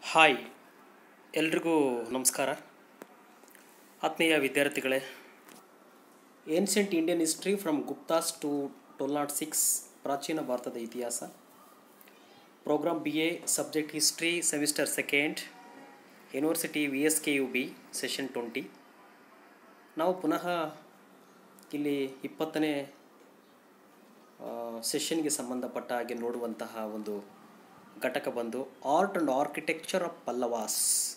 Hi ಎಲ್ರಿಗೂ ನಮಸ್ಕಾರ ಆತ್ಮೀಯ ವಿದ್ಯಾರ್ಥಿಗಳೇ ancient Indian history from Guptas to ಟೋಲ್ ನಾಟ್ ಸಿಕ್ಸ್ ಪ್ರಾಚೀನ ಭಾರತದ ಇತಿಹಾಸ program B A subject history semester second university V S K U B session twenty ನಾವು ಪುನಃ ಇಲ್ಲಿ ಇಪ್ಪತ್ತನೇ ಸೆಷನ್ಗೆ ಸಂಬಂಧಪಟ್ಟ ಹಾಗೆ ನೋಡುವಂತಹ ಒಂದು ಘಟಕ ಬಂದು art and architecture of Pallavas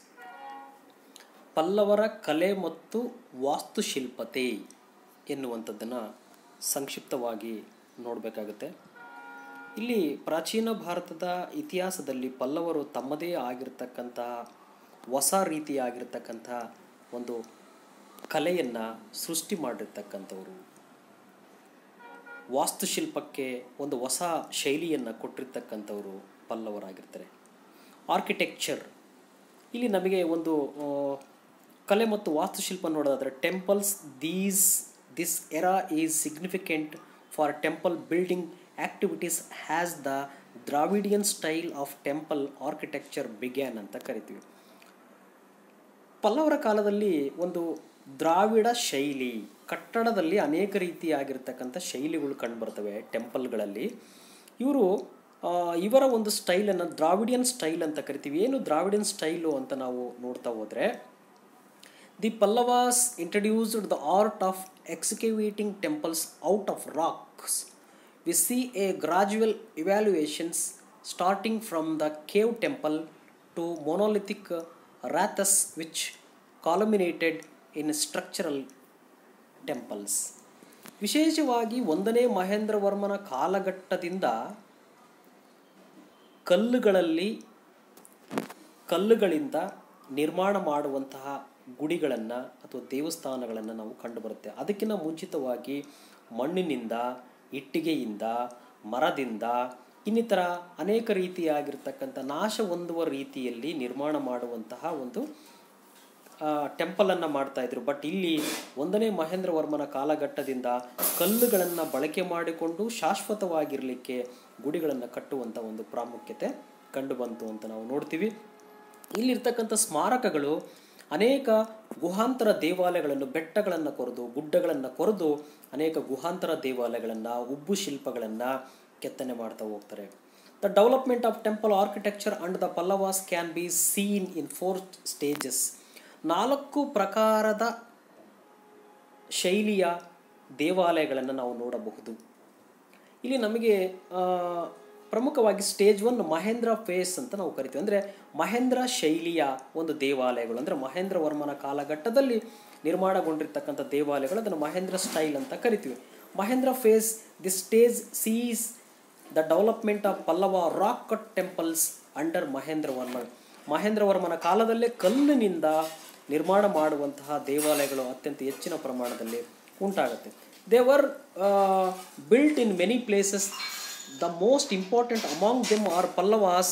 ಪಲ್ಲವರ ಕಲೆ ಮತ್ತು ವಾಸ್ತುಶಿಲ್ಪತೆ ಎನ್ನುವಂಥದ್ದನ್ನು ಸಂಕ್ಷಿಪ್ತವಾಗಿ ನೋಡಬೇಕಾಗುತ್ತೆ ಇಲ್ಲಿ ಪ್ರಾಚೀನ ಭಾರತದ ಇತಿಹಾಸದಲ್ಲಿ ಪಲ್ಲವರು ತಮ್ಮದೇ ಆಗಿರತಕ್ಕಂತಹ ಹೊಸ ರೀತಿಯಾಗಿರ್ತಕ್ಕಂಥ ಒಂದು ಕಲೆಯನ್ನು ಸೃಷ್ಟಿ ಮಾಡಿರ್ತಕ್ಕಂಥವರು ವಾಸ್ತುಶಿಲ್ಪಕ್ಕೆ ಒಂದು ಹೊಸ ಶೈಲಿಯನ್ನು ಕೊಟ್ಟಿರ್ತಕ್ಕಂಥವರು ಪಲ್ಲವರಾಗಿರ್ತಾರೆ ಆರ್ಕಿಟೆಕ್ಚರ್ ಇಲ್ಲಿ ನಮಗೆ ಒಂದು ಆ, ಕಲೆ ಮತ್ತು ವಾಸ್ತುಶಿಲ್ಪ ನೋಡೋದಾದರೆ temples these this era is significant for temple building activities has the Dravidian style of temple architecture began ಅಂತ ಕರಿತೀವಿ ಪಲ್ಲವರ ಕಾಲದಲ್ಲಿ ಒಂದು ದ್ರಾವಿಡ ಶೈಲಿ ಕಟ್ಟಡದಲ್ಲಿ ಅನೇಕ ರೀತಿಯಾಗಿರ್ತಕ್ಕಂಥ ಶೈಲಿಗಳು ಕಂಡುಬರ್ತವೆ ಟೆಂಪಲ್ಗಳಲ್ಲಿ ಇವರು ಆ, ಇವರ ಒಂದು ಸ್ಟೈಲನ್ನು ದ್ರಾವಿಡಿಯನ್ ಸ್ಟೈಲ್ ಅಂತ ಕರಿತೀವಿ ಏನು ದ್ರಾವಿಡಿಯನ್ ಸ್ಟೈಲು ಅಂತ ನಾವು ನೋಡ್ತಾ ಹೋದರೆ the Pallavas introduced the art of executing temples out of rocks we see a gradual evaluations starting from the cave temple to monolithic rathas which culminated in structural temples ವಿಶೇಷವಾಗಿ ಒಂದನೇ ಮಹೇಂದ್ರವರ್ಮನ ಕಾಲಘಟ್ಟದಿಂದ ಕಲ್ಲುಗಳಲ್ಲಿ ಕಲ್ಲುಗಳಿಂದ ನಿರ್ಮಾಣ ಮಾಡುವಂತಹ ಗುಡಿಗಳನ್ನು ಅಥವಾ ದೇವಸ್ಥಾನಗಳನ್ನು ನಾವು ಕಂಡುಬರುತ್ತೆ ಅದಕ್ಕಿಂತ ಮುಂಚಿತವಾಗಿ ಮಣ್ಣಿನಿಂದ ಇಟ್ಟಿಗೆಯಿಂದ ಮರದಿಂದ ಇನ್ನಿತರ ಅನೇಕ ರೀತಿಯಾಗಿರ್ತಕ್ಕಂಥ ನಾಶ ಹೊಂದುವ ರೀತಿಯಲ್ಲಿ ನಿರ್ಮಾಣ ಮಾಡುವಂತಹ ಒಂದು ಟೆಂಪಲನ್ನು ಮಾಡ್ತಾ ಇದ್ರು ಬಟ್ ಇಲ್ಲಿ ಒಂದನೇ ಮಹೇಂದ್ರವರ್ಮನ ಕಾಲಘಟ್ಟದಿಂದ ಕಲ್ಲುಗಳನ್ನು ಬಳಕೆ ಮಾಡಿಕೊಂಡು ಶಾಶ್ವತವಾಗಿರಲಿಕ್ಕೆ ಗುಡಿಗಳನ್ನು ಕಟ್ಟುವಂಥ ಒಂದು ಪ್ರಾಮುಖ್ಯತೆ ಕಂಡು ಬಂತು ಅಂತ ನಾವು ನೋಡ್ತೀವಿ ಇಲ್ಲಿರ್ತಕ್ಕಂಥ ಸ್ಮಾರಕಗಳು ಅನೇಕ ಗುಹಾಂತರ ದೇವಾಲಯಗಳನ್ನು ಬೆಟ್ಟಗಳನ್ನು ಕೊರೆದು ಗುಡ್ಡಗಳನ್ನು ಕೊರೆದು ಅನೇಕ ಗುಹಾಂತರ ದೇವಾಲಯಗಳನ್ನು ಉಬ್ಬು ಶಿಲ್ಪಗಳನ್ನು ಕೆತ್ತನೆ ಮಾಡ್ತಾ ಹೋಗ್ತಾರೆ the development of temple architecture and the Pallavas can be seen in four stages ನಾಲ್ಕು ಪ್ರಕಾರದ ಶೈಲಿಯ ದೇವಾಲಯಗಳನ್ನು ನಾವು ನೋಡಬಹುದು ಇಲ್ಲಿ ನಮಗೆ ಆ, ಪ್ರಮುಖವಾಗಿ ಸ್ಟೇಜ್ ಒನ್ ಮಹೇಂದ್ರ ಫೇಸ್ ಅಂತ ನಾವು ಕರಿತೀವಿ ಅಂದರೆ ಮಹೇಂದ್ರ ಶೈಲಿಯ ಒಂದು ದೇವಾಲಯಗಳು ಅಂದರೆ ಮಹೇಂದ್ರ ವರ್ಮನ ಕಾಲಘಟ್ಟದಲ್ಲಿ ನಿರ್ಮಾಣಗೊಂಡಿರ್ತಕ್ಕಂಥ ದೇವಾಲಯಗಳು ಅದನ್ನು ಮಹೇಂದ್ರ ಸ್ಟೈಲ್ ಅಂತ ಕರಿತೀವಿ Mahendra phase the stage sees the development of Pallava rock cut temples under Mahendra Varman Mahendra ವರ್ಮನ ಕಾಲದಲ್ಲೇ ಕಲ್ಲಿನಿಂದ ನಿರ್ಮಾಣ ಮಾಡುವಂತಹ ದೇವಾಲಯಗಳು ಅತ್ಯಂತ ಹೆಚ್ಚಿನ ಪ್ರಮಾಣದಲ್ಲಿ ಉಂಟಾಗುತ್ತೆ they were built in many places the most important among them are Pallavas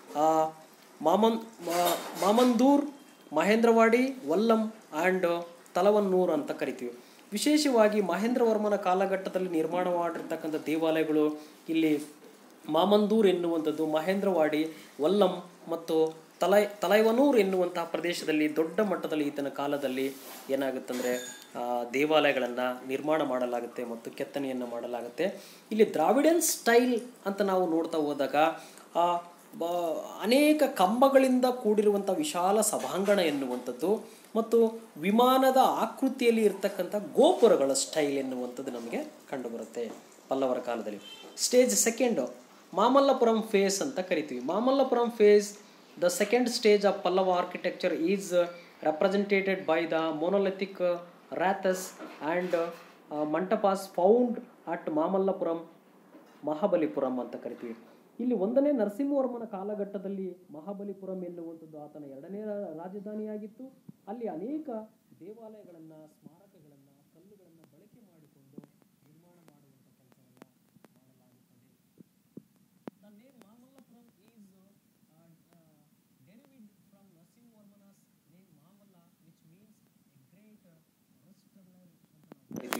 ಮಾಮನ್ ಮಾ- ಮಾಮಂದೂರ್ ಮಹೇಂದ್ರವಾಡಿ ವಲ್ಲಂ ಆ್ಯಂಡ್ ತಲವನ್ನೂರ್ ಅಂತ ಕರಿತೀವಿ ವಿಶೇಷವಾಗಿ ಮಹೇಂದ್ರವರ್ಮನ ಕಾಲಘಟ್ಟದಲ್ಲಿ ನಿರ್ಮಾಣ ಮಾಡಿರ್ತಕ್ಕಂಥ ದೇವಾಲಯಗಳು ಇಲ್ಲಿ ಮಾಮಂದೂರ್ ಎನ್ನುವಂಥದ್ದು ಮಹೇಂದ್ರವಾಡಿ ವಲ್ಲಂ ಮತ್ತು ತಲೈ ತಲೈವನೂರ್ ಎನ್ನುವಂತಹ ಪ್ರದೇಶದಲ್ಲಿ ದೊಡ್ಡ ಮಟ್ಟದಲ್ಲಿ ಈತನ ಕಾಲದಲ್ಲಿ ಏನಾಗುತ್ತಂದರೆ ದೇವಾಲಯಗಳನ್ನು ನಿರ್ಮಾಣ ಮಾಡಲಾಗುತ್ತೆ ಮತ್ತು ಕೆತ್ತನೆಯನ್ನು ಮಾಡಲಾಗುತ್ತೆ ಇಲ್ಲಿ ದ್ರಾವಿಡಿಯನ್ ಸ್ಟೈಲ್ ಅಂತ ನಾವು ನೋಡ್ತಾ ಹೋದಾಗ ಆ, ಬ ಅನೇಕ ಕಂಬಗಳಿಂದ ಕೂಡಿರುವಂಥ ವಿಶಾಲ ಸಭಾಂಗಣ ಎನ್ನುವಂಥದ್ದು ಮತ್ತು ವಿಮಾನದ ಆಕೃತಿಯಲ್ಲಿ ಇರ್ತಕ್ಕಂಥ ಗೋಪುರಗಳ ಸ್ಟೈಲ್ ಎನ್ನುವಂಥದ್ದು ನಮಗೆ ಕಂಡುಬರುತ್ತೆ ಪಲ್ಲವರ ಕಾಲದಲ್ಲಿ ಸ್ಟೇಜ್ ಸೆಕೆಂಡು ಮಾಮಲ್ಲಪುರಂ ಫೇಸ್ ಅಂತ ಕರಿತೀವಿ Mamallapuram phase the second stage of Pallava architecture is representated by the monolithic rathas and mandapas found at Mamallapuram Mahabalipuram ಅಂತ ಕರಿತೀವಿ ಇಲ್ಲಿ ಒಂದನೇ ನರಸಿಂಹವರ್ಮನ ಕಾಲಘಟ್ಟದಲ್ಲಿ ಮಹಾಬಲಿಪುರಂ ಎನ್ನುವಂಥದ್ದು ಆತನ ಎರಡನೇ ರಾ- ರಾಜಧಾನಿಯಾಗಿತ್ತು ಅಲ್ಲಿ ಅನೇಕ ದೇವಾಲಯಗಳನ್ನು ಸ್ಮಾರಕಗಳನ್ನು ಕಲ್ಲುಗಳನ್ನು ಬಳಕೆ ಮಾಡಿಕೊಂಡು ನಿರ್ಮಾಣ ಮಾಡುವಂಥ ಕೆಲಸವನ್ನು ಮಾಡಲಾಗುತ್ತದೆ The name Mamallapuram is uh, uh, derived from Narasimhavarmana's name Mamalla, which means a great uh, restorer ಅಂತ ನಾವು ಕರಿತೀವಿ.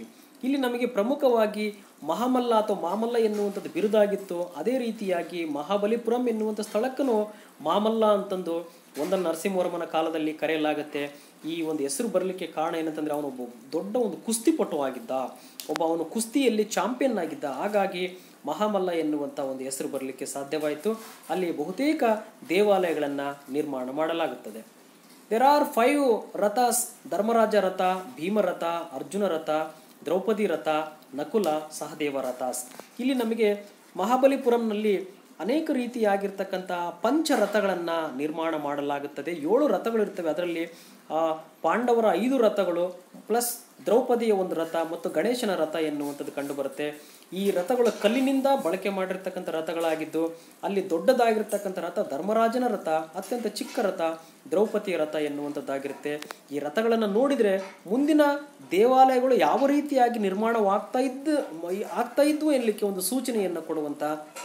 ಇಲ್ಲಿ ನಮಗೆ ಪ್ರಮುಖವಾಗಿ ಮಹಾಮಲ್ಲ ಅಥವಾ ಮಾಮಲ್ಲ ಎನ್ನುವಂಥದ್ದು ಬಿರುದಾಗಿತ್ತು ಅದೇ ರೀತಿಯಾಗಿ ಮಹಾಬಲಿಪುರಂ ಎನ್ನುವಂಥ ಸ್ಥಳಕ್ಕೂ ಮಾಮಲ್ಲ ಅಂತಂದು ಒಂದನ್ನು ನರಸಿಂಹವರ್ಮನ ಕಾಲದಲ್ಲಿ ಕರೆಯಲಾಗುತ್ತೆ ಈ ಒಂದು ಹೆಸರು ಬರಲಿಕ್ಕೆ ಕಾರಣ ಏನಂತಂದ್ರೆ ಅವನು ಒಬ್ಬ ದೊಡ್ಡ ಒಂದು ಕುಸ್ತಿಪಟು ಆಗಿದ್ದ ಒಬ್ಬ ಅವನು ಕುಸ್ತಿಯಲ್ಲಿ ಚಾಂಪಿಯನ್ ಆಗಿದ್ದ ಹಾಗಾಗಿ ಮಹಾಮಲ್ಲ ಎನ್ನುವಂಥ ಒಂದು ಹೆಸರು ಬರಲಿಕ್ಕೆ ಸಾಧ್ಯವಾಯಿತು ಅಲ್ಲಿ ಬಹುತೇಕ ದೇವಾಲಯಗಳನ್ನು ನಿರ್ಮಾಣ ಮಾಡಲಾಗುತ್ತದೆ there are five rathas Dharmaraja ratha Bhimaratha Arjuna ರಥ ದ್ರೌಪದಿ ರಥ ನಕುಲ ಸಹದೇವ ರಥಾಸ್ ಇಲ್ಲಿ ನಮಗೆ ಮಹಾಬಲಿಪುರಂನಲ್ಲಿ ಅನೇಕ ರೀತಿಯಾಗಿರ್ತಕ್ಕಂಥ ಪಂಚರಥಗಳನ್ನು ನಿರ್ಮಾಣ ಮಾಡಲಾಗುತ್ತದೆ ಏಳು ರಥಗಳು ಇರ್ತವೆ ಅದರಲ್ಲಿ ಆ, ಪಾಂಡವರ ಐದು ರಥಗಳು ಪ್ಲಸ್ ದ್ರೌಪದಿಯ ಒಂದು ರಥ ಮತ್ತು ಗಣೇಶನ ರಥ ಎನ್ನುವಂಥದ್ದು ಕಂಡುಬರುತ್ತೆ ಈ ರಥಗಳು ಕಲ್ಲಿನಿಂದ ಬಳಕೆ ಮಾಡಿರ್ತಕ್ಕಂಥ ರಥಗಳಾಗಿದ್ದು ಅಲ್ಲಿ ದೊಡ್ಡದಾಗಿರ್ತಕ್ಕಂಥ ರಥ ಧರ್ಮರಾಜನ ರಥ ಅತ್ಯಂತ ಚಿಕ್ಕ ರಥ ದ್ರೌಪದಿಯ ರಥ ಎನ್ನುವಂಥದ್ದಾಗಿರುತ್ತೆ ಈ ರಥಗಳನ್ನು ನೋಡಿದರೆ ಮುಂದಿನ ದೇವಾಲಯಗಳು ಯಾವ ರೀತಿಯಾಗಿ ನಿರ್ಮಾಣವಾಗ್ತಾ ಇದ್ದು ಆಗ್ತಾ ಇದ್ವು ಎನ್ನಲಿಕ್ಕೆ ಒಂದು ಸೂಚನೆಯನ್ನು ಕೊಡುವಂಥ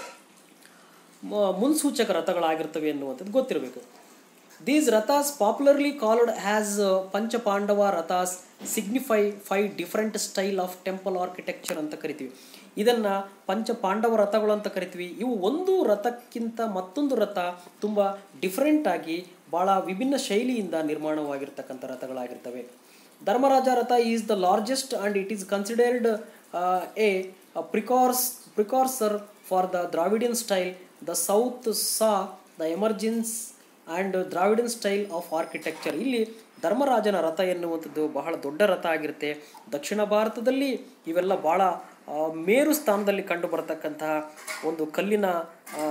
ಮ- ಮುನ್ಸೂಚಕ ರಥಗಳಾಗಿರ್ತವೆ ಎನ್ನುವಂಥದ್ದು ಗೊತ್ತಿರಬೇಕು these rathas popularly called has Panchapandava rathas signify five different style of temple architecture ಅಂತ ಕರಿತೀವಿ ಇದನ್ನ ಪಂಚ ಪಾಂಡವ ರಥಗಳು ಅಂತ ಕರಿತೀವಿ ಇವು ಒಂದು ರಥಕ್ಕಿಂತ ಮತ್ತೊಂದು ರಥ ತುಂಬ ಡಿಫರೆಂಟ್ ಆಗಿ ಬಹಳ ವಿಭಿನ್ನ ಶೈಲಿಯಿಂದ ನಿರ್ಮಾಣವಾಗಿರ್ತಕ್ಕಂಥ ರಥಗಳಾಗಿರ್ತವೆ Dharmaraja ratha is the largest and it is considered a ಪ್ರಿಕಾರ್ಸ್ precursor for the Dravidian style the south saw the emergence and Dravidian style of architecture ಇಲ್ಲಿ ಧರ್ಮರಾಜನ ರಥ ಎನ್ನುವಂಥದ್ದು ಬಹಳ ದೊಡ್ಡ ರಥ ಆಗಿರುತ್ತೆ ದಕ್ಷಿಣ ಭಾರತದಲ್ಲಿ ಇವೆಲ್ಲ ಬಹಳ ಆ, ಮೇರು ಸ್ಥಾನದಲ್ಲಿ ಕಂಡು ಬರತಕ್ಕಂತಹ ಒಂದು ಕಲ್ಲಿನ ಆ,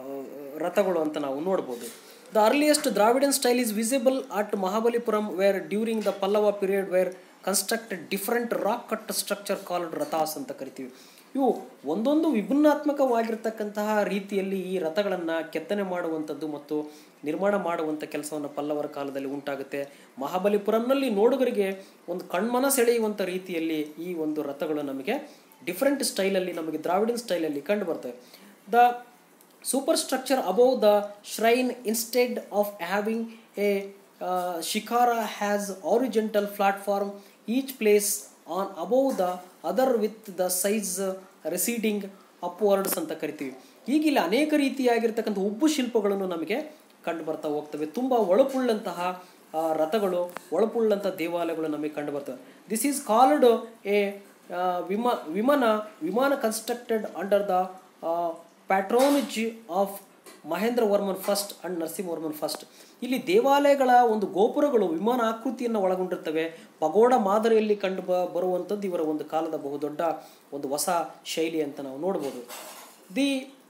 ರಥಗಳು ಅಂತ ನಾವು ನೋಡ್ಬೋದು the earliest Dravidian style is visible at Mahabalipuram where during the Pallava period were constructed different rock cut structure called rathas ಅಂತ ಕರಿತೀವಿ ಇವು ಒಂದೊಂದು ವಿಭಿನ್ನಾತ್ಮಕವಾಗಿರ್ತಕ್ಕಂತಹ ರೀತಿಯಲ್ಲಿ ಈ ರಥಗಳನ್ನು ಕೆತ್ತನೆ ಮಾಡುವಂಥದ್ದು ಮತ್ತು ನಿರ್ಮಾಣ ಮಾಡುವಂಥ ಕೆಲಸವನ್ನು ಪಲ್ಲವರ ಕಾಲದಲ್ಲಿ ಉಂಟಾಗುತ್ತೆ ಮಹಾಬಲಿಪುರಂನಲ್ಲಿ ನೋಡುಗರಿಗೆ ಒಂದು ಕಣ್ಮನ ಸೆಳೆಯುವಂಥ ರೀತಿಯಲ್ಲಿ ಈ ಒಂದು ರಥಗಳು ನಮಗೆ ಡಿಫರೆಂಟ್ ಸ್ಟೈಲಲ್ಲಿ ನಮಗೆ ದ್ರಾವಿಡನ್ ಸ್ಟೈಲಲ್ಲಿ ಕಂಡು ಬರ್ತವೆ the superstructure above the shrine instead of having a shikhara has horizontal platform each place on above the other with the size receding upwards ಅಂತ ಕರಿತೀವಿ ಈಗ ಇಲ್ಲಿ ಅನೇಕ ರೀತಿಯಾಗಿರ್ತಕ್ಕಂಥ ಉಬ್ಬು ಶಿಲ್ಪಗಳನ್ನು ನಮಗೆ ಕಂಡು ಬರ್ತಾ ಹೋಗ್ತವೆ ತುಂಬ ಒಳಪುಳ್ಳಂತಹ ಆ, ರಥಗಳು ಒಳಪುಳ್ಳಂಥ ದೇವಾಲಯಗಳು ನಮಗೆ ಕಂಡು ಬರ್ತವೆ ದಿಸ್ ಈಸ್ ಕಾಲ್ಡ್ ಎ ವಿಮ vimana vimana constructed under the patronage of Mahendra Varman first and Narasimhavarman first ಇಲ್ಲಿ ದೇವಾಲಯಗಳ ಒಂದು ಗೋಪುರಗಳು ವಿಮಾನ ಆಕೃತಿಯನ್ನು ಒಳಗೊಂಡಿರ್ತವೆ ಪಗೋಡ ಮಾದರಿಯಲ್ಲಿ ಕಂಡು ಬ ಬರುವಂಥದ್ದು ಇವರ ಒಂದು ಕಾಲದ ಬಹುದೊಡ್ಡ ಒಂದು ಹೊಸ ಶೈಲಿ ಅಂತ ನಾವು ನೋಡ್ಬೋದು ದಿ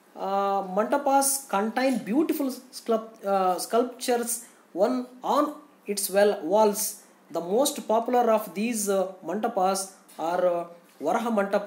ಮಂಟಪಾಸ್ ಕಂಟೈನ್ ಬ್ಯೂಟಿಫುಲ್ ಸ್ಕ್ಲಪ್ sculptures one on its well walls the most popular of these mandapas are Varaha mandapa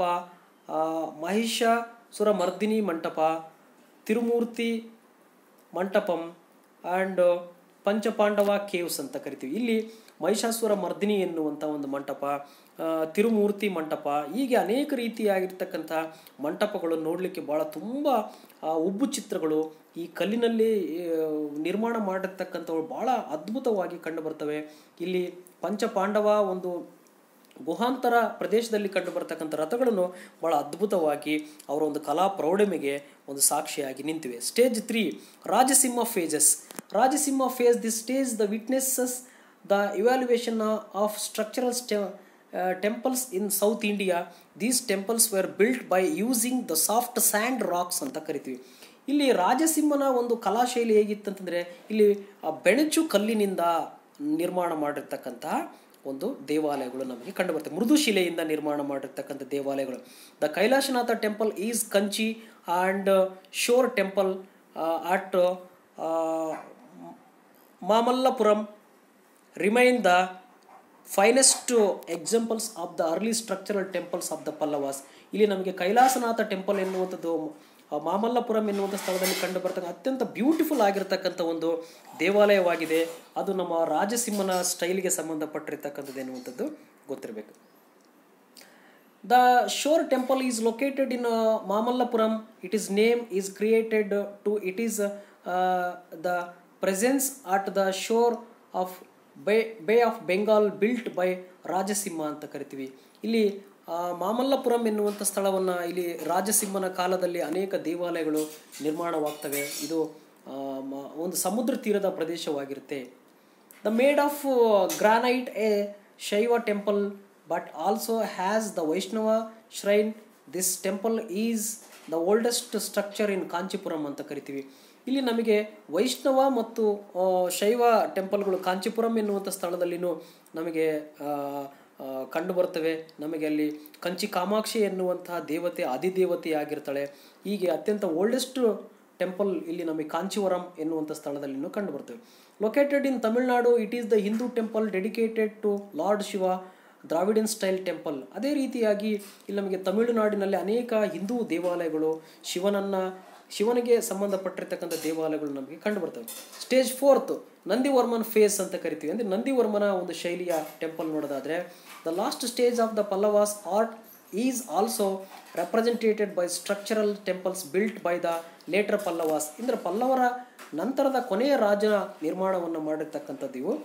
Mahishasura Mardini mandapa Tirumurti mandapam and Panchapandava caves ಅಂತ ಕರಿತೀವಿ ಇಲ್ಲಿ ಮಹಿಷಾಸುರ ಮರ್ದಿನಿ ಎನ್ನುವಂಥ ಒಂದು ಮಂಟಪ ಆ, ತಿರುಮೂರ್ತಿ ಮಂಟಪ ಹೀಗೆ ಅನೇಕ ರೀತಿಯಾಗಿರ್ತಕ್ಕಂಥ ಮಂಟಪಗಳು ನೋಡಲಿಕ್ಕೆ ಭಾಳ ತುಂಬ ಆ, ಉಬ್ಬು ಚಿತ್ರಗಳು ಈ ಕಲ್ಲಿನಲ್ಲಿ ಆ, ನಿರ್ಮಾಣ ಮಾಡಿರ್ತಕ್ಕಂಥವು ಭಾಳ ಅದ್ಭುತವಾಗಿ ಕಂಡು ಬರ್ತವೆ ಇಲ್ಲಿ ಪಂಚಪಾಂಡವ ಒಂದು ಗುಹಾಂತರ ಪ್ರದೇಶದಲ್ಲಿ ಕಂಡು ಬರ್ತಕ್ಕಂಥ ರಥಗಳನ್ನು ಬಹಳ ಅದ್ಭುತವಾಗಿ ಅವರ ಒಂದು ಕಲಾ ಪ್ರೌಢಮೆಗೆ ಒಂದು ಸಾಕ್ಷಿಯಾಗಿ ನಿಂತಿವೆ stage three Rajasimha phases Rajasimha phase the stage the witnesses the evaluation of structural ಸ್ಟೆ temples in South India these temples were built by using the soft sand rocks ಅಂತ ಕರಿತೀವಿ ಇಲ್ಲಿ ರಾಜಸಿಂಹನ ಒಂದು ಕಲಾಶೈಲಿ ಹೇಗಿತ್ತಂತಂದರೆ ಇಲ್ಲಿ ಆ ಬೆಣಚು ಕಲ್ಲಿನಿಂದ ನಿರ್ಮಾಣ ಮಾಡಿರ್ತಕ್ಕಂತಹ ಒಂದು ದೇವಾಲಯಗಳು ನಮಗೆ ಕಂಡುಬರ್ತವೆ ಮೃದು ಶಿಲೆಯಿಂದ ನಿರ್ಮಾಣ ಮಾಡಿರ್ತಕ್ಕಂಥ ದೇವಾಲಯಗಳು the Kailasanatha temple is Kanchi and shore temple at Mamallapuram remain the finest examples of the early structural temples of the Pallavas ಇಲ್ಲಿ ನಮಗೆ ಕೈಲಾಸನಾಥ ಟೆಂಪಲ್ ಎನ್ನುವಂಥದ್ದು ಆ, ಮಾಮಲ್ಲಪುರಂ ಎನ್ನುವಂಥ ಸ್ಥಳದಲ್ಲಿ ಕಂಡು ಬರ್ತಕ್ಕ ಅತ್ಯಂತ ಬ್ಯೂಟಿಫುಲ್ ಆಗಿರ್ತಕ್ಕಂಥ ಒಂದು ದೇವಾಲಯವಾಗಿದೆ ಅದು ನಮ್ಮ ರಾಜಸಿಂಹನ ಸ್ಟೈಲ್ಗೆ ಸಂಬಂಧಪಟ್ಟಿರ್ತಕ್ಕಂಥದ್ದು ಎನ್ನುವಂಥದ್ದು ಗೊತ್ತಿರಬೇಕು the shore temple is located in Mamallapuram it is name is created to it is the presence at the shore of Bay Bay of Bengal built by Rajasimha ಅಂತ ಕರಿತೀವಿ ಇಲ್ಲಿ ಆ, ಮಾಮಲ್ಲಪುರಂ ಎನ್ನುವಂಥ ಸ್ಥಳವನ್ನು ಇಲ್ಲಿ ರಾಜಸಿಂಹನ ಕಾಲದಲ್ಲಿ ಅನೇಕ ದೇವಾಲಯಗಳು ನಿರ್ಮಾಣವಾಗ್ತವೆ ಇದು ಆ, ಮ- ಒಂದು ಸಮುದ್ರ ತೀರದ ಪ್ರದೇಶವಾಗಿರುತ್ತೆ the made of granite a Shaiva temple but also has the Vaishnava shrine this temple is the oldest structure in Kanchipuram ಅಂತ ಕರಿತೀವಿ ಇಲ್ಲಿ ನಮಗೆ ವೈಷ್ಣವ ಮತ್ತು ಆ, ಶೈವ ಟೆಂಪಲ್ಗಳು ಕಾಂಚೀಪುರಂ ಎನ್ನುವಂಥ ಸ್ಥಳದಲ್ಲಿನೂ ನಮಗೆ ಆ, ಆ, ಕಂಡು ಬರ್ತವೆ ನಮಗೆ ಅಲ್ಲಿ ಕಂಚಿ ಕಾಮಾಕ್ಷಿ ಎನ್ನುವಂತಹ ದೇವತೆ ಅಧಿದೇವತೆಯಾಗಿರ್ತಾಳೆ ಹೀಗೆ ಅತ್ಯಂತ ಓಲ್ಡೆಸ್ಟ್ ಟೆಂಪಲ್ ಇಲ್ಲಿ ನಮಗೆ ಕಾಂಚೀವರಂ ಎನ್ನುವಂಥ ಸ್ಥಳದಲ್ಲಿನೂ ಕಂಡು ಬರ್ತವೆ located in Tamil Nadu it is the Hindu temple dedicated to lord Shiva Dravidian style temple ಅದೇ ರೀತಿಯಾಗಿ ಇಲ್ಲಿ ನಮಗೆ ತಮಿಳುನಾಡಿನಲ್ಲಿ ಅನೇಕ ಹಿಂದೂ ದೇವಾಲಯಗಳು ಶಿವನನ್ನ ಶಿವನಿಗೆ ಸಂಬಂಧಪಟ್ಟಿರ್ತಕ್ಕಂಥ ದೇವಾಲಯಗಳು ನಮಗೆ ಕಂಡು ಬರ್ತವೆ ಸ್ಟೇಜ್ ಫೋರ್ತ್ ನಂದಿವರ್ಮನ್ ಫೇಸ್ ಅಂತ ಕರಿತೀವಿ ಅಂದರೆ ನಂದಿವರ್ಮನ ಒಂದು ಶೈಲಿಯ ಟೆಂಪಲ್ ನೋಡೋದಾದ್ರೆ the last stage of the Pallavas art is also representated by structural temples built by the later Pallavas ಅಂದರೆ ಪಲ್ಲವರ ನಂತರದ ಕೊನೆಯ ರಾಜನ ನಿರ್ಮಾಣವನ್ನು ಮಾಡಿರ್ತಕ್ಕಂಥದ್ದು ಇವು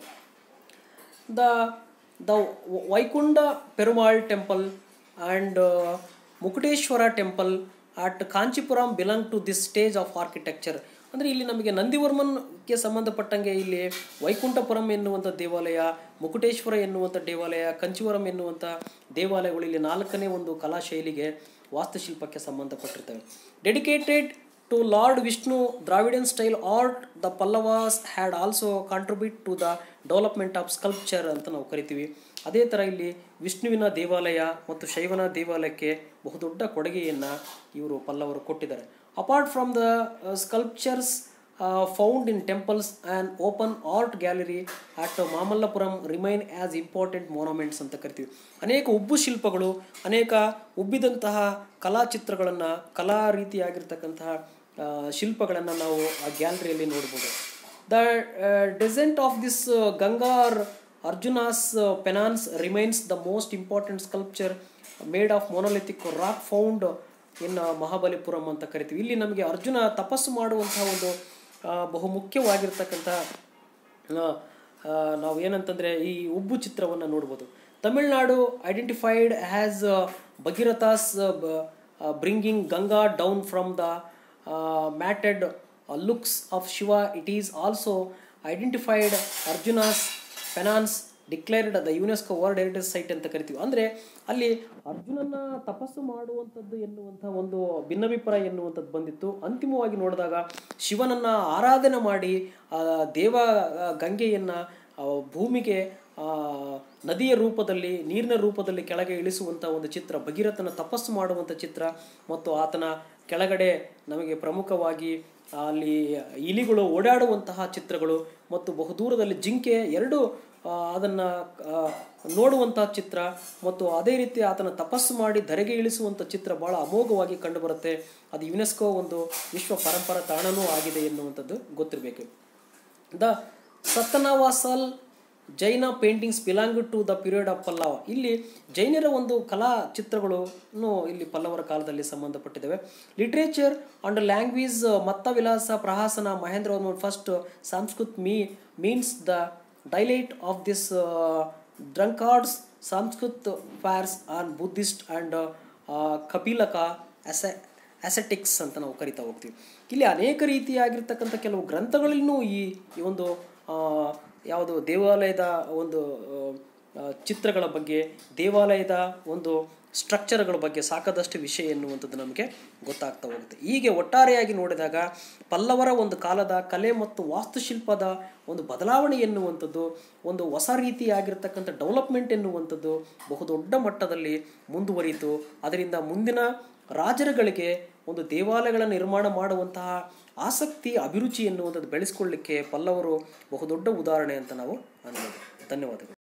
the the Vaikunta Perumal temple and Mukteshwara temple at Kanchipuram belong to this stage of architecture ಅಂದರೆ ಇಲ್ಲಿ ನಮಗೆ ನಂದಿವರ್ಮನ್ಗೆ ಸಂಬಂಧಪಟ್ಟಂಗೆ ಇಲ್ಲಿ ವೈಕುಂಠಪುರಂ ಎನ್ನುವಂಥ ದೇವಾಲಯ ಮುಕುಟೇಶ್ವರ ಎನ್ನುವಂಥ ದೇವಾಲಯ ಕಂಚಿವರಂ ಎನ್ನುವಂಥ ದೇವಾಲಯಗಳು ಇಲ್ಲಿ ನಾಲ್ಕನೇ ಒಂದು ಕಲಾ ಶೈಲಿಗೆ ವಾಸ್ತುಶಿಲ್ಪಕ್ಕೆ ಸಂಬಂಧಪಟ್ಟಿರ್ತವೆ dedicated to lord Vishnu Dravidian style art the Pallavas had also contribute to the development of sculpture ಅಂತ ನಾವು ಕರಿತೀವಿ ಅದೇ ಥರ ಇಲ್ಲಿ ವಿಷ್ಣುವಿನ ದೇವಾಲಯ ಮತ್ತು ಶೈವನ ದೇವಾಲಯಕ್ಕೆ ಬಹುದೊಡ್ಡ ಕೊಡುಗೆಯನ್ನು ಇವರು ಪಲ್ಲವರು ಕೊಟ್ಟಿದ್ದಾರೆ apart from the sculptures found in temples and open art gallery at Mamallapuram remain as important monuments ಅಂತ ಕರಿತೀವಿ ಅನೇಕ ಉಬ್ಬು ಶಿಲ್ಪಗಳು ಅನೇಕ ಉಬ್ಬಿದಂತಹ ಕಲಾಚಿತ್ರಗಳನ್ನು ಕಲಾ ರೀತಿಯಾಗಿರ್ತಕ್ಕಂತಹ ಶಿಲ್ಪಗಳನ್ನು ನಾವು ಆ ಗ್ಯಾಲರಿಯಲ್ಲಿ ನೋಡ್ಬೋದು the descent of this Ganga or Arjuna's penance remains the most important sculpture made of monolithic rock found in Mahabalipuram ಅಂತ ಕರಿತೀವಿ ಇಲ್ಲಿ ನಮಗೆ ಅರ್ಜುನ ತಪಸ್ಸು ಮಾಡುವಂತಹ ಒಂದು ಆ, ಬಹು ಮುಖ್ಯವಾಗಿರ್ತಕ್ಕಂಥ ಆ, ಆ, ನಾವು ಏನಂತಂದರೆ ಈ ಉಬ್ಬು ಚಿತ್ರವನ್ನು ನೋಡ್ಬೋದು Tamil Nadu identified has ಭಗೀರಥಾಸ್ bringing Ganga down from the ಮ್ಯಾಟೆಡ್ looks of Shiva it is also identified ಅರ್ಜುನಾಸ್ ಫೆನಾನ್ಸ್ declared the UNESCO world heritage site ಅಂತ ಕರಿತೀವಿ ಅಂದರೆ ಅಲ್ಲಿ ಅರ್ಜುನನ ತಪಸ್ಸು ಮಾಡುವಂಥದ್ದು ಎನ್ನುವಂಥ ಒಂದು ಭಿನ್ನಾಭಿಪ್ರಾಯ ಎನ್ನುವಂಥದ್ದು ಬಂದಿತ್ತು ಅಂತಿಮವಾಗಿ ನೋಡಿದಾಗ ಶಿವನನ್ನ ಆರಾಧನೆ ಮಾಡಿ ಆ ದೇವ ಆ, ಗಂಗೆಯನ್ನ ಆ, ಭೂಮಿಗೆ ಆ, ನದಿಯ ರೂಪದಲ್ಲಿ ನೀರಿನ ರೂಪದಲ್ಲಿ ಕೆಳಗೆ ಇಳಿಸುವಂಥ ಒಂದು ಚಿತ್ರ ಭಗೀರಥನ ತಪಸ್ಸು ಮಾಡುವಂಥ ಚಿತ್ರ ಮತ್ತು ಆತನ ಕೆಳಗಡೆ ನಮಗೆ ಪ್ರಮುಖವಾಗಿ ಅಲ್ಲಿ ಇಲಿಗಳು ಓಡಾಡುವಂತಹ ಚಿತ್ರಗಳು ಮತ್ತು ಬಹುದೂರದಲ್ಲಿ ಜಿಂಕೆ ಎರಡು ಆ, ಅದನ್ನ ಆ, ನೋಡುವಂತಹ ಚಿತ್ರ ಮತ್ತು ಅದೇ ರೀತಿ ಆತನ ತಪಸ್ಸು ಮಾಡಿ ಧರೆಗೆ ಇಳಿಸುವಂಥ ಚಿತ್ರ ಬಹಳ ಅಮೋಘವಾಗಿ ಕಂಡುಬರುತ್ತೆ ಅದು ಯುನೆಸ್ಕೋ ಒಂದು ವಿಶ್ವ ಪರಂಪರಾ ತಾಣನೂ ಆಗಿದೆ ಎನ್ನುವಂಥದ್ದು ಗೊತ್ತಿರಬೇಕು the Sittanavasal Jaina paintings belong to the period of Pallava ಇಲ್ಲಿ ಜೈನರ ಒಂದು ಕಲಾ ಚಿತ್ರಗಳನ್ನು ಇಲ್ಲಿ ಪಲ್ಲವರ ಕಾಲದಲ್ಲಿ ಸಂಬಂಧಪಟ್ಟಿದ್ದಾವೆ literature and language Mattavilasa Prahasana Mahendra Varman first Sanskrit ಮೀ means the delight of this drunkards Sanskrit farce on Buddhist and Kapalika ಅಸೆ ಅಸೆಟಿಕ್ಸ್ ಅಂತ ನಾವು ಕರಿತಾ ಹೋಗ್ತೀವಿ ಇಲ್ಲಿ ಅನೇಕ ರೀತಿಯಾಗಿರ್ತಕ್ಕಂಥ ಕೆಲವು ಗ್ರಂಥಗಳನ್ನೂ ಈ ಈ ಒಂದು ಆ, ಯಾವುದು ದೇವಾಲಯದ ಒಂದು ಆ, ಚಿತ್ರಗಳ ಬಗ್ಗೆ ದೇವಾಲಯದ ಒಂದು ಸ್ಟ್ರಕ್ಚರ್ಗಳ ಬಗ್ಗೆ ಸಾಕದಷ್ಟು ವಿಷಯ ಎನ್ನುವಂಥದ್ದು ನಮಗೆ ಗೊತ್ತಾಗ್ತಾ ಹೋಗುತ್ತೆ ಹೀಗೆ ಒಟ್ಟಾರೆಯಾಗಿ ನೋಡಿದಾಗ ಪಲ್ಲವರ ಒಂದು ಕಾಲದ ಕಲೆ ಮತ್ತು ವಾಸ್ತುಶಿಲ್ಪದ ಒಂದು ಬದಲಾವಣೆ ಎನ್ನುವಂಥದ್ದು ಒಂದು ಹೊಸ ರೀತಿಯಾಗಿರ್ತಕ್ಕಂಥ ಡೆವಲಪ್ಮೆಂಟ್ ಎನ್ನುವಂಥದ್ದು ಬಹುದೊಡ್ಡ ಮಟ್ಟದಲ್ಲಿ ಮುಂದುವರಿಯಿತು ಅದರಿಂದ ಮುಂದಿನ ರಾಜರುಗಳಿಗೆ ಒಂದು ದೇವಾಲಯಗಳ ನಿರ್ಮಾಣ ಮಾಡುವಂತಹ ಆಸಕ್ತಿ ಅಭಿರುಚಿ ಎನ್ನುವಂಥದ್ದು ಬೆಳೆಸ್ಕೊಳ್ಳಿಕ್ಕೆ ಪಲ್ಲವರು ಬಹುದೊಡ್ಡ ಉದಾಹರಣೆ ಅಂತ ನಾವು ಅನ್ಬೋದು ಧನ್ಯವಾದಗಳು